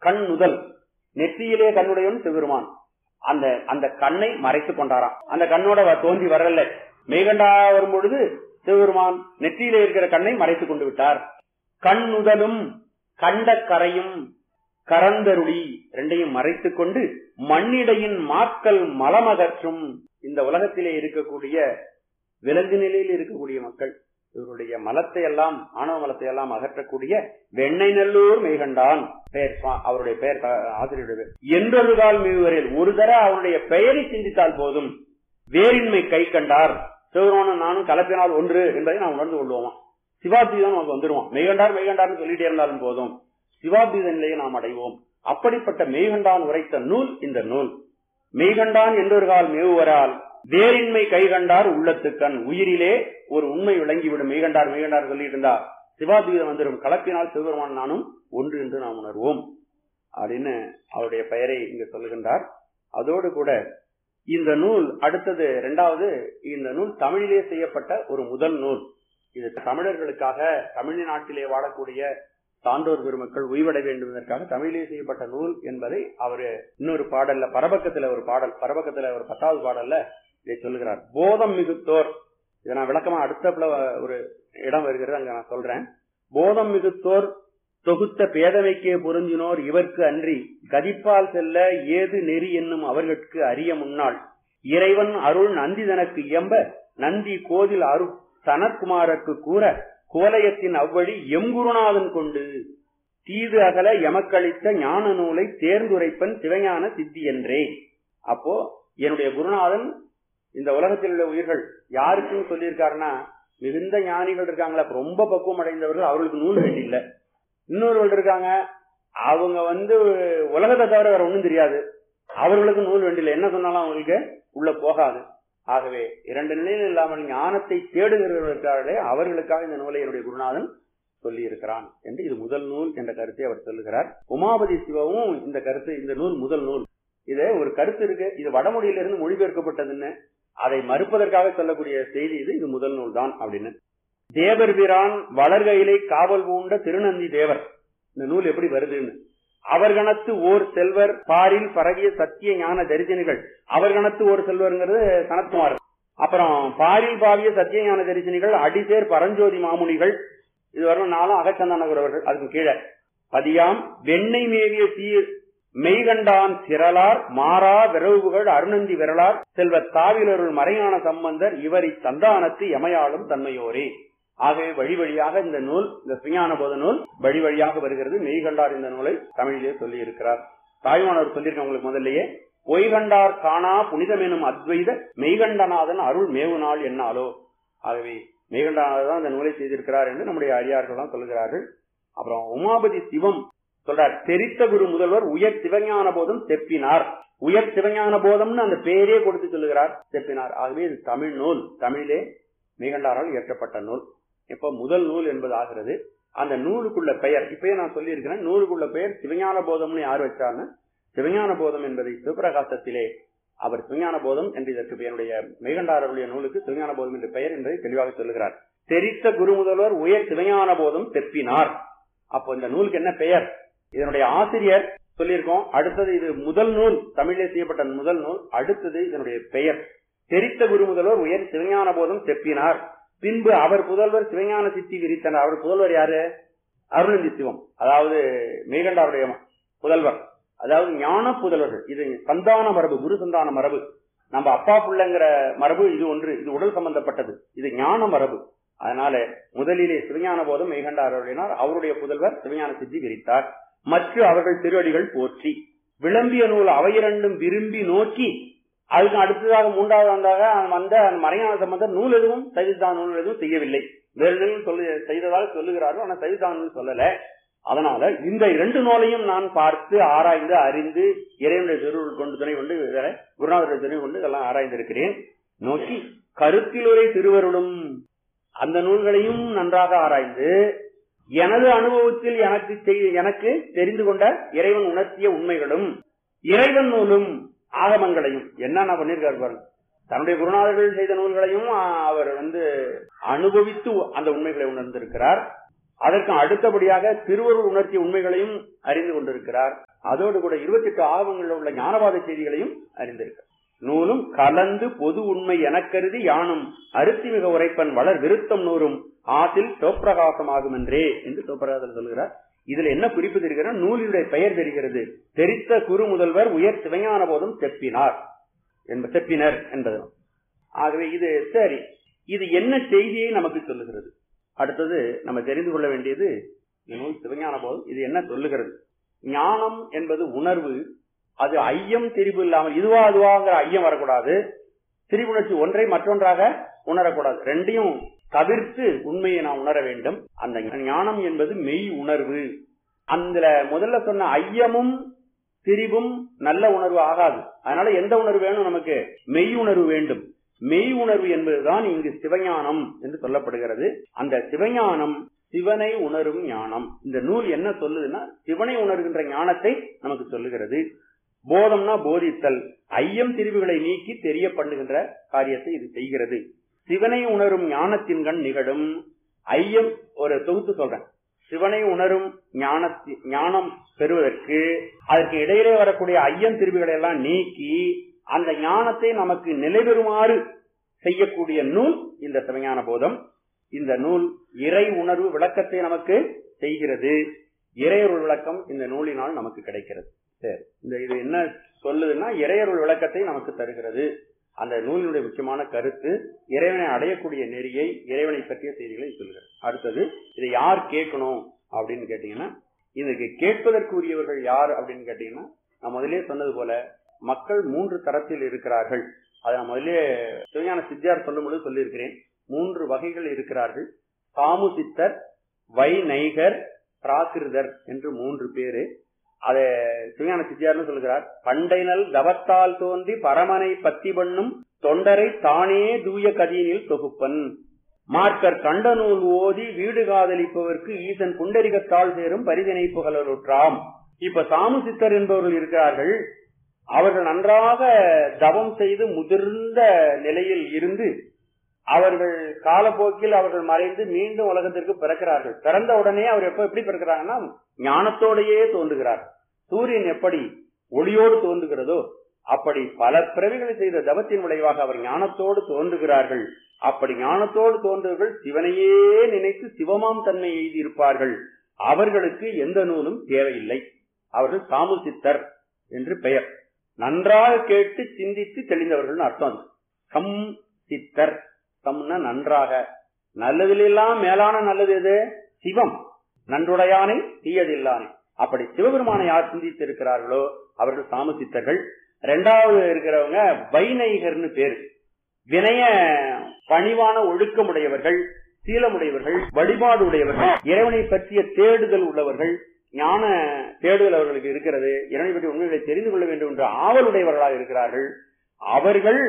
கண் நுதல் நெற்றியிலே கண்ணுடையவன் சிவருமான் அந்த அந்த கண்ணை மறைத்துக் கொண்டாராம் அந்த கண்ணோட அவர் தோன்றி வரல மெய்கண்டா வரும் பொழுது சிவபெருமான் நெற்றியிலே இருக்கிற கண்ணை மறைத்துக் கொண்டு விட்டார் கண் நுதலும் கண்ட கரையும் கரந்தருளி ரெண்டையும் மறைத்துக் கொண்டு மண்ணிடையின் மாக்கள் மலமகற்றும் இந்த உலகத்திலே இருக்கக்கூடிய விலங்கு நிலையில் இருக்கக்கூடிய மக்கள் இவருடைய மலத்தை எல்லாம் ஆணவ மலத்தை எல்லாம் அகற்றக்கூடிய வெண்ணை நல்லூர் மெய்கண்டான் பெயர் சுவா- அவருடைய பெயர் க- ஆசிரியருடைய பெயர் என்றொரு கால் மீவரில் ஒரு தர அவருடைய பெயரை சிந்தித்தால் போதும் வேரின்மை கை கண்டார் சிவபெருமானும் நானும் கலப்பினால் ஒன்று என்பதை நாம் உணர்ந்து கொள்வோமா சிவாபீதம் நமக்கு வந்துருவோம் மெய்கண்டார் மெய்கண்டார்னு சொல்லிட்டே இருந்தாலும் போதும் சிவாபீத நிலையை நாம் அடைவோம் அப்படிப்பட்ட மெய்கண்டான் உரைத்த நூல் இந்த நூல் மெய்கண்டான் என்றொரு கால் மேவுவரால் வேரின்மை கைகண்டார் உள்ளத்துக்கண் உயிரிலே ஒரு உண்மை விளங்கிவிடும் மெய்கண்டார் மெய்கண்டார் சொல்லிட்டு இருந்தா சிவாபீதம் வந்துடும் கலப்பினால் சிவபெருமான் நானும் ஒன்று என்று நாம் உணர்வோம் அப்படின்னு அவருடைய பெயரை இங்க சொல்லுகின்றார் அதோடு கூட இந்த நூல் அடுத்தது இரண்டாவது இந்த நூல் தமிழிலே செய்யப்பட்ட ஒரு முதல் நூல் இது தமிழர்களுக்காக தமிழ்நாட்டிலே வாழக்கூடிய சான்றோர் பெருமக்கள் உய்வடை வேண்டும் என்பதற்காக தமிழிலே செய்யப்பட்ட நூல் என்பதை அவரு இன்னொரு பாடல்ல பரபக்கத்துல ஒரு பாடல் பரபக்கத்துல ஒரு பத்தாவது பாடல்ல இதை சொல்லுகிறார் போதம் மிகுத்தோர் இதை நான் விளக்கமா அடுத்தப்புல ஒரு இடம் வருகிறது அங்க நான் சொல்றேன் போதம் மிகுத்தோர் தொகுத்த பேதமைக்கே பொருந்தினோர் இவர்க்கு அன்றி கதிப்பால் செல்ல ஏது நெறி என்னும் அவர்களுக்கு அறிய முன்னாள் இறைவன் அருள் நந்தி தனக்கு இயம்ப நந்தி கோதில் அருள் சனத்குமாரருக்கு கூற கோலயத்தின் அவ்வழி எங்குருநாதன் கொண்டு தீது அகல எமக்களித்த ஞான நூலை தேர்ந்துரைப்பன் சிவஞான சித்தி என்றே அப்போ என்னுடைய குருநாதன் இந்த உலகத்தில் உள்ள உயிர்கள் யாருக்கும் சொல்லியிருக்காருன்னா மிகுந்த ஞானிகள் இருக்காங்களா ரொம்ப பக்குவம் அடைந்தவர்கள் அவர்களுக்கு நூல் வேண்டியில்லை இன்னொருவர்கள் இருக்காங்க அவங்க வந்து உலகத்தை தவிர வேற ஒண்ணும் தெரியாது அவர்களுக்கு நூல் வேண்டியில்லை என்ன சொன்னாலும் அவங்களுக்கு உள்ள போகாது ஆகவே இரண்டு நிலையில் இல்லாமல் ஞானத்தை தேடுகிறவர்களுக்காகவே அவர்களுக்காக இந்த நூலை என்னுடைய குருநாதன் சொல்லி இருக்கிறான் என்று இது முதல் நூல் என்ற கருத்தை அவர் சொல்லுகிறார் உமாபதி சிவமும் இந்த கருத்து இந்த நூல் முதல் நூல் இது ஒரு கருத்து இருக்கு இது வடமொழியிலிருந்து மொழிபெயர்க்கப்பட்டதுன்னு அதை மறுப்பதற்காக சொல்லக்கூடிய செய்தி இது இது முதல் நூல் தான் அப்படின்னு தேவர் பிரான் வளர்கையிலே காவல் பூண்ட திருநந்தி தேவர் இந்த நூல் எப்படி வருதுன்னு அவர்கணத்து ஓர் செல்வர் பாரில் பரவிய சத்திய ஞான தரிசனிகள் அவர்கணத்து ஓர் செல்வர்ங்கிறது சனத்குமார் அப்புறம் பாரில் பாவிய சத்திய ஞான தரிசனிகள் அடிசேர் பரஞ்சோதி மாமுனிகள் இது வரும் நாளும் அகச்சந்தானகர் அவர்கள் அதுக்கு கீழே பதியாம் வெண்ணெய் மேவிய சீர் மெய்கண்டான் திரளார் மாறா விரவுகள் அருணந்தி விரலார் செல்வ தாவிலருள் மறையான சம்பந்தர் இவரை சந்தானத்து எமையாளும் தன்மையோரே ஆகவே வழி வழியாக இந்த நூல் இந்த சுஞான போத நூல் வழி வழியாக வருகிறது மெய்கண்டார் இந்த நூலை தமிழிலே சொல்லி இருக்கிறார் தாய்மானவர் சொல்லியிருக்க உங்களுக்கு முதல்லயே பொய்கண்டார் காணா புனிதம் எனும் அத்வைத மெய்கண்டநாதன் அருள் மேவு நாள் என்னாலோ ஆகவே மெய்கண்டநாதர் தான் இந்த நூலை செய்திருக்கிறார் என்று நம்முடைய அடியார்கள் தான் சொல்லுகிறார்கள் அப்புறம் உமாபதி சிவம் சொல்றார் தெரித்த குரு முதல்வர் உயர் சிவஞான போதம் தெப்பினார் உயர் சிவஞான போதம்னு அந்த பேரே கொடுத்து சொல்லுகிறார் தெப்பினார் ஆகவே இது தமிழ் நூல் தமிழிலே மேகண்டாரால் இயற்றப்பட்ட நூல் இப்ப முதல் நூல் என்பது ஆகிறது அந்த நூலுக்குள்ள பெயர் இப்பயே நான் சொல்லியிருக்கிறேன் நூலுக்குள்ள பெயர் சிவஞான போதம்னு யார் வச்சார்னு சிவஞான போதம் என்பதை சிவபிரகாசத்திலே அவர் சிவஞான போதம் என்று இதற்கு என்னுடைய மேகண்டாரருடைய நூலுக்கு சிவஞான போதம் என்ற பெயர் என்பதை தெளிவாக சொல்லுகிறார் தெரித்த குரு முதல்வர் உயர் சிவஞான போதம் தெப்பினார் அப்போ இந்த நூலுக்கு என்ன பெயர் இதனுடைய ஆசிரியர் சொல்லியிருக்கோம் அடுத்தது இது முதல் நூல் தமிழிலே செய்யப்பட்ட முதல் நூல் அடுத்தது இதனுடைய பெயர் தெரித்த குரு முதல்வர் உயர் சிவஞான போதம் தெப்பினார் பின்பு அவர் புதல்வர் சிவஞான சித்தி விரித்தனர் அவர் புதல்வர் யாரு அருணந்தி சிவம் அதாவது மேகண்டாருடைய புதல்வர் அதாவது ஞான புதல்வர்கள் இது சந்தான மரபு குரு சந்தான மரபு நம்ம அப்பா புள்ளங்கிற மரபு இது ஒன்று இது உடல் சம்பந்தப்பட்டது இது ஞான மரபு அதனால முதலிலே சிவஞான போதம் மேகண்டார் அருளினார் அவருடைய புதல்வர் சிவஞான சித்தி விரித்தார் மற்ற அவர்கள் திருவடிகள் போற்றி விளம்பிய நூல் அவையிரண்டும் விரும்பி நோக்கி அதுக்கு அடுத்ததாக மூன்றாவது ஆண்டாக வந்த அந்த மறையான சம்பந்தர் நூல் எதுவும் சைவத்தான் நூல் எதுவும் செய்யவில்லை வேறு எதுவும் சொல்லு செய்ததாக சொல்லுகிறார்கள் ஆனால் சைவத்தான் நூல் சொல்லல அதனால இந்த இரண்டு நூலையும் நான் பார்த்து ஆராய்ந்து அறிந்து இறைவனுடைய திருவுள் கொண்டு துணை கொண்டு இதனை குருநாதருடைய துணை கொண்டு இதெல்லாம் ஆராய்ந்திருக்கிறேன் நோக்கி கருத்திலுரை திருவருளும் அந்த நூல்களையும் நன்றாக ஆராய்ந்து எனது அனுபவத்தில் எனக்கு தெரி- எனக்கு தெரிந்து கொண்ட இறைவன் உணர்த்திய உண்மைகளும் இறைவன் நூலும் ஆகமங்களையும் என்னென்ன பண்ணிருக்காரு பாருங்க தன்னுடைய குருநாதர்கள் செய்த நூல்களையும் ஆ, அவர் வந்து அனுபவித்து அந்த உண்மைகளை உணர்ந்திருக்கிறார் அதற்கு அடுத்தபடியாக திருவருள் உணர்ச்சி உண்மைகளையும் அறிந்து கொண்டிருக்கிறார் அதோடு கூட இருபத்தி எட்டு ஆகங்களில் உள்ள ஞானவாத செய்திகளையும் அறிந்திருக்கிறார் நூலும் கலந்து பொது உண்மை எனக் கருதி யானும் அருத்தி மிக உரைப்பன் வளர் விருத்தம் நூறும் ஆசில் சிவப்பிரகாசமாகும் என்றே என்று சிவப்பிரகாசம் சொல்கிறார் இதுல என்ன குறிப்பு தெரிகிறது நூலினுடைய பெயர் தெரிகிறது தெரித்த குரு முதல்வர் உயர் சிவஞான போதும் செப்பினார் என்ப செப்பினர் என்பது ஆகவே இது சரி இது என்ன செய்தியை நமக்கு சொல்லுகிறது அடுத்தது நம்ம தெரிந்து கொள்ள வேண்டியது இந்த நூல் சிவஞான போதும் இது என்ன சொல்லுகிறது ஞானம் என்பது உணர்வு அது ஐயம் திரிவு இல்லாமல் இதுவா அதுவாங்கிற ஐயம் வரக்கூடாது திரிவுணர்ச்சி ஒன்றை மற்றொன்றாக உணரக்கூடாது ரெண்டையும் தவிர்த்து உண்மையை நாம் உணர வேண்டும் அந்த ஞானம் என்பது மெய் உணர்வு அந்த முதல்ல சொன்ன ஐயமும் திரிவும் நல்ல உணர்வு ஆகாது அதனால எந்த உணர்வு வேணும் நமக்கு மெய் உணர்வு வேண்டும் மெய் உணர்வு என்பதுதான் இங்கு சிவஞானம் என்று சொல்லப்படுகிறது அந்த சிவஞானம் சிவனை உணரும் ஞானம் இந்த நூல் என்ன சொல்லுதுன்னா சிவனை உணர்கின்ற ஞானத்தை நமக்கு சொல்லுகிறது போதம்னா போதித்தல் ஐயம் திரிவுகளை நீக்கி தெரிய பண்ணுகின்ற காரியத்தை இது செய்கிறது சிவனை உணரும் ஞானத்தின் கண் நிகழும் ஐயம் ஒரு தொகுத்து சொல்றேன் சிவனை உணரும் ஞானத்தி ஞானம் பெறுவதற்கு அதற்கு இடையிலே வரக்கூடிய ஐயம் திரிவுகளை எல்லாம் நீக்கி அந்த ஞானத்தை நமக்கு நிலைபெறுமாறு செய்யக்கூடிய நூல் இந்த சிவஞான போதம் இந்த நூல் இறை உணர்வு விளக்கத்தை நமக்கு செய்கிறது இறையொருள் விளக்கம் இந்த நூலினால் நமக்கு கிடைக்கிறது சரி இந்த இது என்ன சொல்லுதுன்னா இறையொருள் விளக்கத்தை நமக்கு தருகிறது அந்த நூலினுடைய முக்கியமான கருத்து இறைவனை அடையக்கூடிய நெறியை இறைவனை பற்றிய செய்திகளை சொல்கிறது அடுத்தது இதை யார் கேட்கணும் அப்படின்னு கேட்டீங்கன்னா இதுக்கு கேட்பதற்குரியவர்கள் யார் அப்படின்னு கேட்டீங்கன்னா நான் முதலே சொன்னது போல மக்கள் மூன்று தரத்தில் இருக்கிறார்கள் அதை நான் முதலே சிவஞான சித்தியார் சொல்லும் பொழுது சொல்லியிருக்கிறேன் மூன்று வகைகள் இருக்கிறார்கள் சாமு சித்தர் வைநைகர் பிராகிருதர் என்று மூன்று பேரு அத சிவஞான சித்தியார்னு சொல்கிறார் பண்டைனல் தவத்தால் தோன்றி பரமனை பத்தி பண்ணும் தொண்டரை தானே தூய கதியினில் தொகுப்பன் மார்க்கர் கண்ட நூல் ஓதி வீடு காதலிப்பவர்க்கு ஈசன் புண்டரிகத்தால் சேரும் பரிதினை புகழலுற்றாம் இப்ப சாமு சித்தர் என்பவர்கள் இருக்கிறார்கள் அவர்கள் நன்றாக தவம் செய்து முதிர்ந்த நிலையில் இருந்து அவர்கள் காலப்போக்கில் அவர்கள் மறைந்து மீண்டும் உலகத்திற்கு பிறக்கிறார்கள் பிறந்த உடனே அவர் எப்ப எப்படி பிறக்கிறாங்கன்னா ஞானத்தோடையே தோன்றுகிறார் சூரியன் எப்படி ஒளியோடு தோன்றுகிறதோ அப்படி பல பிறவிகளை செய்த தவத்தின் விளைவாக அவர் ஞானத்தோடு தோன்றுகிறார்கள் அப்படி ஞானத்தோடு தோன்றுவர்கள் சிவனையே நினைத்து சிவமாம் தன்மை எழுதியிருப்பார்கள் அவர்களுக்கு எந்த நூலும் தேவையில்லை அவர்கள் சாமு சித்தர் என்று பெயர் நன்றாக கேட்டு சிந்தித்து தெளிந்தவர்கள் அர்த்தம் சம் சித்தர் சம்னா நன்றாக நல்லதிலெல்லாம் மேலான நல்லது எது சிவம் நன்றுடையானை தீயதில்லானே அப்படி சிவபெருமானை யார் சிந்தித்து இருக்கிறார்களோ அவர்கள் சாமு சித்தர்கள் ரெண்டாவது இருக்கிறவங்க வைநைகர்னு பேரு வினய பணிவான ஒழுக்கமுடையவர்கள் சீலமுடையவர்கள் வழிபாடு உடையவர்கள் இறைவனை பற்றிய தேடுதல் உள்ளவர்கள் ஞான தேடுதல் அவர்களுக்கு இருக்கிறது இறைவனை பற்றி உண்மைகளை தெரிந்து கொள்ள வேண்டும் என்ற ஆவலுடையவர்களாக இருக்கிறார்கள் அவர்கள்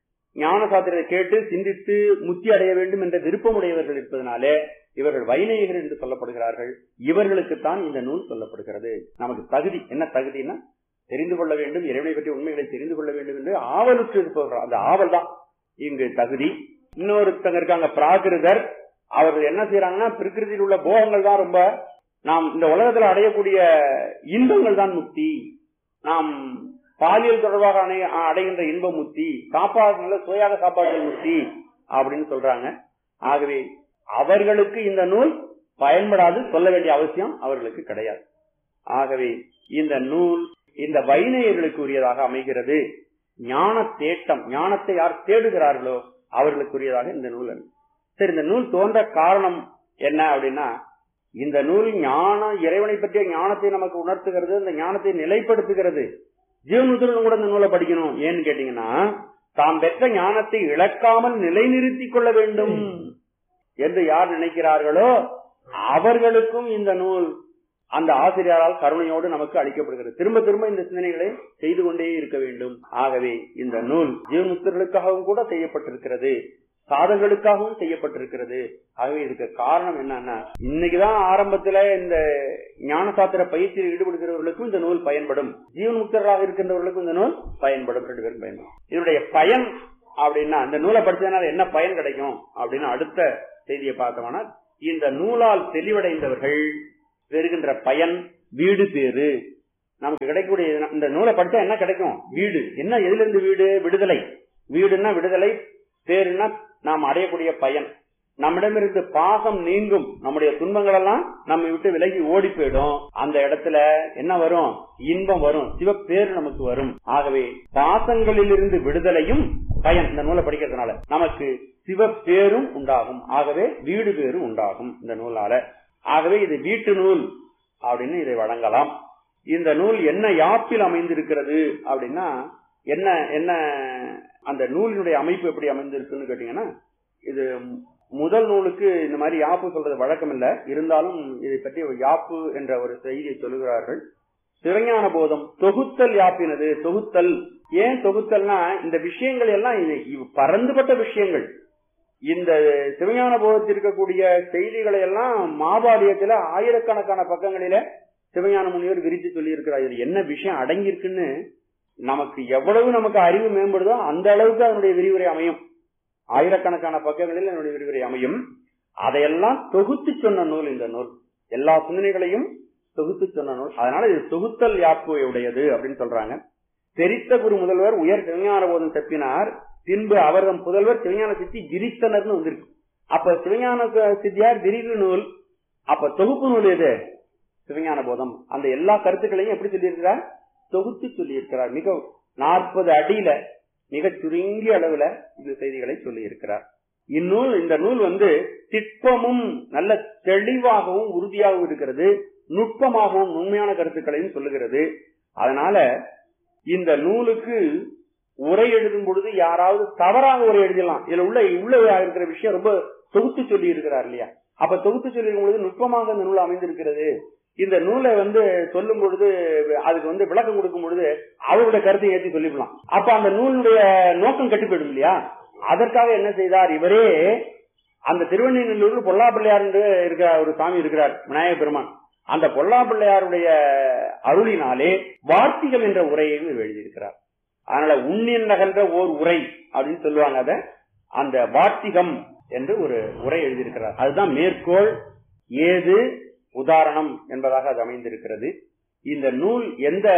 ஞான சாத்திரத்தை கேட்டு சிந்தித்து முத்தி அடைய வேண்டும் என்ற விருப்பமுடையவர்கள் இருப்பதனாலே இவர்கள் வைநேயர்கள் என்று சொல்லப்படுகிறார்கள் இவர்களுக்குத்தான் இந்த நூல் சொல்லப்படுகிறது நமக்கு தகுதி என்ன தகுதினா தெரிந்து கொள்ள வேண்டும் இறைவனை பற்றி உண்மைகளை தெரிந்து கொள்ள வேண்டும் என்று ஆவலுக்கு இருப்பவர்கள் அந்த ஆவல் தான் இங்கு தகுதி இன்னொருத்தங்க இருக்காங்க பிராகிருதர் அவர்கள் என்ன செய்யறாங்கன்னா பிரகிருதியில் உள்ள போகங்கள் தான் ரொம்ப நாம் இந்த உலகத்தில் அடையக்கூடிய இன்பங்கள் தான் முக்தி நாம் பாலியல் தொடர்பாக அடை- அடைகின்ற இன்ப முக்தி சாப்பாடு நல்ல சுவையாக சாப்பாடு முக்தி அப்படின்னு சொல்றாங்க ஆகவே அவர்களுக்கு இந்த நூல் பயன்படாது சொல்ல வேண்டிய அவசியம் அவர்களுக்கு கிடையாது ஆகவே இந்த நூல் இந்த வைநேயர்களுக்கு உரியதாக அமைகிறது ஞான தேட்டம் ஞானத்தை யார் தேடுகிறார்களோ அவர்களுக்குரியதாக இந்த நூல் அமையும். சரி இந்த நூல் தோன்ற காரணம் என்ன அப்படின்னா இந்த நூல் ஞான இறைவனை பற்றிய ஞானத்தை நமக்கு உணர்த்துகிறது இந்த ஞானத்தை நிலைப்படுத்துகிறது ஜீவனுத்திரன் கூட இந்த நூலை படிக்கணும் ஏன்னு கேட்டீங்கன்னா தாம் பெற்ற ஞானத்தை இழக்காமல் நிலைநிறுத்திக் கொள்ள வேண்டும் என்று யார் நினைக்கிறார்களோ அவர்களுக்கும் இந்த நூல் அந்த ஆசிரியரால் கருணையோடு நமக்கு அளிக்கப்படுகிறது திரும்ப திரும்ப இந்த சிந்தனைகளை செய்து கொண்டே இருக்க வேண்டும் ஆகவே இந்த நூல் ஜீவனுத்தர்களுக்காகவும் கூட செய்யப்பட்டிருக்கிறது சாதர்களுக்காகவும் செய்யப்பட்டிருக்கிறது ஆகவே இதுக்கு காரணம் என்னன்னா இன்னைக்குதான் ஆரம்பத்துல இந்த ஞான சாத்திர பயிற்சியில் ஈடுபடுகிறவர்களுக்கும் இந்த நூல் பயன்படும் ஜீவன் முக்தர்களாக இருக்கின்றவர்களுக்கும் இந்த நூல் பயன்படும் ரெண்டு பேரும் பயன்படும் இதனுடைய பயன் அப்படின்னா இந்த நூலை படிச்சதுனால என்ன பயன் கிடைக்கும் அப்படின்னு அடுத்த செய்தியை பார்த்தோம்னா இந்த நூலால் தெளிவடைந்தவர்கள் பெறுகின்ற பயன் வீடு பேரு நமக்கு கிடைக்கக்கூடிய இந்த நூலை படிச்சா என்ன கிடைக்கும் வீடு என்ன எதுல இருந்து வீடு விடுதலை வீடுன்னா விடுதலை பேருன்னா நாம் அடையக்கூடிய பயன் நம்மிடமிருந்து பாசம் நீங்கும் நம்முடைய துன்பங்கள் எல்லாம் நம்ம விட்டு விலகி ஓடி போயிடும் அந்த இடத்துல என்ன வரும் இன்பம் வரும் சிவப்பேரு நமக்கு வரும் ஆகவே பாசங்களில் இருந்து விடுதலையும் பயன் இந்த நூலை படிக்கிறதுனால நமக்கு சிவப்பேரும் உண்டாகும் ஆகவே வீடு பேரும் உண்டாகும் இந்த நூலால ஆகவே இது வீட்டு நூல் அப்படின்னு இதை வழங்கலாம் இந்த நூல் என்ன யாப்பில் அமைந்திருக்கிறது அப்படின்னா என்ன என்ன அந்த நூலினுடைய அமைப்பு எப்படி அமைந்திருக்குன்னு கேட்டீங்கன்னா இது முதல் நூலுக்கு இந்த மாதிரி யாப்பு சொல்றது வழக்கம் இல்ல இருந்தாலும் இதை பற்றி ஒரு யாப்பு என்ற ஒரு செய்தியை சொல்லுகிறார்கள் சிவஞான போதம் தொகுத்தல் யாப்பினது தொகுத்தல் ஏன் தொகுத்தல்னா இந்த விஷயங்கள் எல்லாம் இது இவ் பறந்துபட்ட விஷயங்கள் இந்த சிவஞான போதத்தில் இருக்கக்கூடிய செய்திகளை எல்லாம் மாபாடியத்துல ஆயிரக்கணக்கான பக்கங்களில சிவஞான முனிவர் விரித்து சொல்லி இருக்கிறார் இது என்ன விஷயம் அடங்கியிருக்குன்னு நமக்கு எவ்வளவு நமக்கு அறிவு மேம்படுதோ அந்த அளவுக்கு அதனுடைய விரிவுரை அமையும் ஆயிரக்கணக்கான பக்கங்களில் என்னுடைய விரிவுரை அமையும் அதையெல்லாம் தொகுத்து சொன்ன நூல் இந்த நூல் எல்லா சிந்தனைகளையும் தொகுத்து சொன்ன நூல் அதனால இது தொகுத்தல் யாப்பு உடையது அப்படின்னு சொல்றாங்க தெரித்த குரு முதல்வர் உயர் சிவஞான போதம் செப்பினார் பின்பு அவர்தம் புதல்வர் சிவஞான சித்தி விரித்தனர்னு வந்திருக்கு அப்ப சிவஞான சித்தியார் விரிவு நூல் அப்ப தொகுப்பு நூல் எது சிவஞான போதம் அந்த எல்லா கருத்துக்களையும் எப்படி சொல்லியிருக்கிறார் தொகுத்து சொல்லியிருக்கிறார் மிக நாற்பது அடியில மிக சுருங்கிய அளவுல இந்த செய்திகளை சொல்லி இருக்கிறார் இந்நூல் இந்த நூல் வந்து திட்பமும் நல்ல தெளிவாகவும் உறுதியாகவும் இருக்கிறது நுட்பமாகவும் உண்மையான கருத்துக்களையும் சொல்லுகிறது அதனால இந்த நூலுக்கு உரை எழுதும் பொழுது யாராவது தவறாக உரை எழுதலாம் இதுல உள்ள உள்ள இருக்கிற விஷயம் ரொம்ப தொகுத்து சொல்லி இருக்கிறார் இல்லையா அப்ப தொகுத்து சொல்லி பொழுது நுட்பமாக இந்த நூல் அமைந்திருக்கிறது இந்த நூலை வந்து சொல்லும் பொழுது அதுக்கு வந்து விளக்கம் கொடுக்கும் பொழுது அவருடைய கருத்தை ஏற்றி சொல்லிவிடலாம் அப்ப அந்த நூலுடைய நோக்கம் கெட்டு போயிடும் இல்லையா அதற்காக என்ன செய்தார் இவரே அந்த திருவண்ணூர் பொல்லா பிள்ளையார் என்று இருக்கிற ஒரு சாமி இருக்கிறார் விநாயக பெருமான் அந்த பொல்லா பிள்ளையாருடைய அருளினாலே வார்த்திகள் என்ற உரையை எழுதியிருக்கிறார் அதனால உண்ணின் நகன்ற ஓர் உரை அப்படின்னு சொல்லுவாங்க அத அந்த வார்த்திகம் என்று ஒரு உரை எழுதியிருக்கிறார் அதுதான் மேற்கோள் ஏது உதாரணம் என்பதாக அது அமைந்திருக்கிறது இந்த நூல் எந்த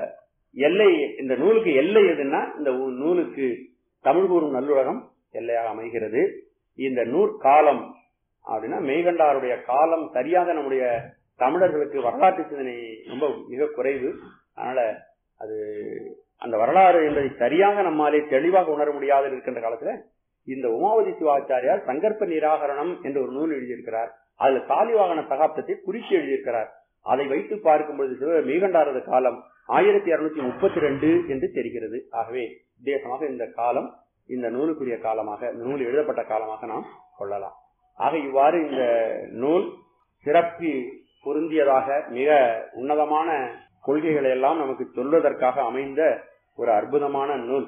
எல்லை இந்த நூலுக்கு எல்லை எதுன்னா இந்த நூலுக்கு தமிழ் கூறும் நல்லுலகம் எல்லையாக அமைகிறது இந்த நூற்காலம் அப்படின்னா மெய்கண்டாருடைய காலம் சரியாக நம்முடைய தமிழர்களுக்கு வரலாற்று சிந்தனை ரொம்ப மிக குறைவு அதனால அது அந்த வரலாறு என்பதை சரியாக நம்மாலே தெளிவாக உணர முடியாது இருக்கின்ற காலத்துல இந்த உமாவதி சிவாச்சாரியார் சங்கற்ப நிராகரணம் என்று ஒரு நூல் எழுதியிருக்கிறார் அதுல காலிவாகன சகாப்தத்தை குறிச்சு எழுதியிருக்கிறார் அதை வைத்து பார்க்கும்போது சிவ மீகண்டாரது காலம் ஆயிரத்தி இருநூத்தி முப்பத்தி ரெண்டு என்று தெரிகிறது ஆகவே வித்தியாசமாக இந்த காலம் இந்த நூலுக்குரிய காலமாக இந்த நூல் எழுதப்பட்ட காலமாக நாம் கொள்ளலாம் ஆக இவ்வாறு இந்த நூல் சிறப்பு பொருந்தியதாக மிக உன்னதமான கொள்கைகளை எல்லாம் நமக்கு சொல்வதற்காக அமைந்த ஒரு அற்புதமான நூல்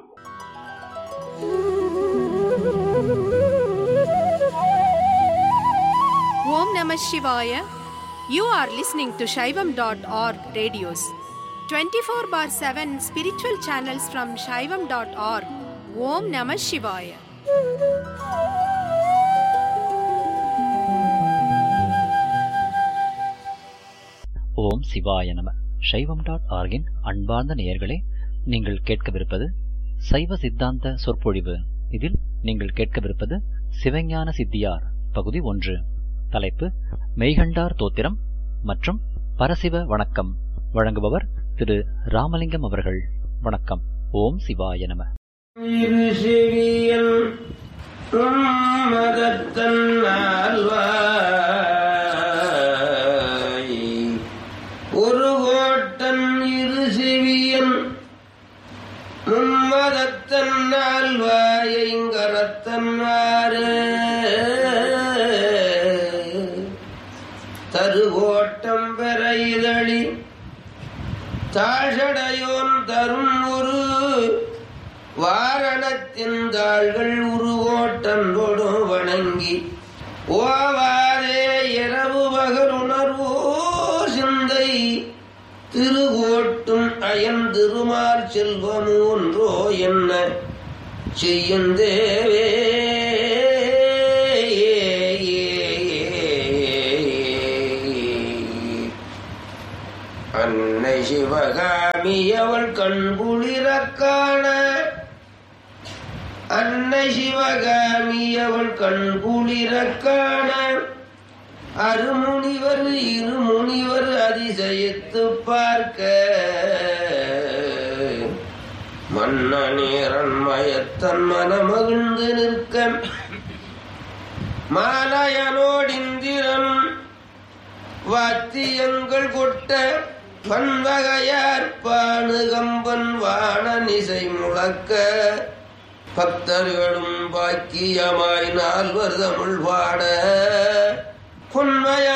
Om Namah Shivaya. You are listening to Shaivam.org radios. 24 bar 7 spiritual channels from Shaivam.org. Om Namah Shivaya. ஓம் சிவாய நம சைவம் டாட் ஆர்கின் அன்பார்ந்த நேயர்களே நீங்கள் கேட்கவிருப்பது சைவ சித்தாந்த சொற்பொழிவு இதில் நீங்கள் கேட்கவிருப்பது சிவஞான சித்தியார் பகுதி ஒன்று தலைப்பு மெய்கண்டார் தோத்திரம் மற்றும் பரசிவ வணக்கம் வழங்குபவர் திரு ராமலிங்கம் அவர்கள் வணக்கம் ஓம் சிவாய நம இருசிவியன் மதத்தன் ஆழ்வாய் ஒரு கோட்டன் இருசிவியன் மும்மதத்தன் ஆழ்வாயங்கரத்தன் ஆறு தருகோட்டம் பெற இதழி தாழடையோன் தரும் ஒரு வாரணத்தின் தாள்கள் உருவோட்டன்போடு வணங்கி ஓவாரே இரவு பகல் உணர்வோ சிந்தை திருகோட்டும் அயன் திருமார் செல்வமூன்றோ என்ன செய்யும் தேவே சிவகாமியவள் கண்குளிரக் காண அன்னை சிவகாமியவள் கண்குளிரக் காண அருமுனிவர் இருமுனிவர் அதிசயித்து பார்க்க மன்னநேரன் மயத்தன் மனமகிழ்ந்து நிற்க மாலயனோடிந்திரன் வாத்தியங்கள் கொட்ட பன்வகையார் பானுகம்பன் வாணனிசை முழக்க பக்தர்களும் பாக்கியமாய் நால்வர் தமிழ் பாட பொன்மய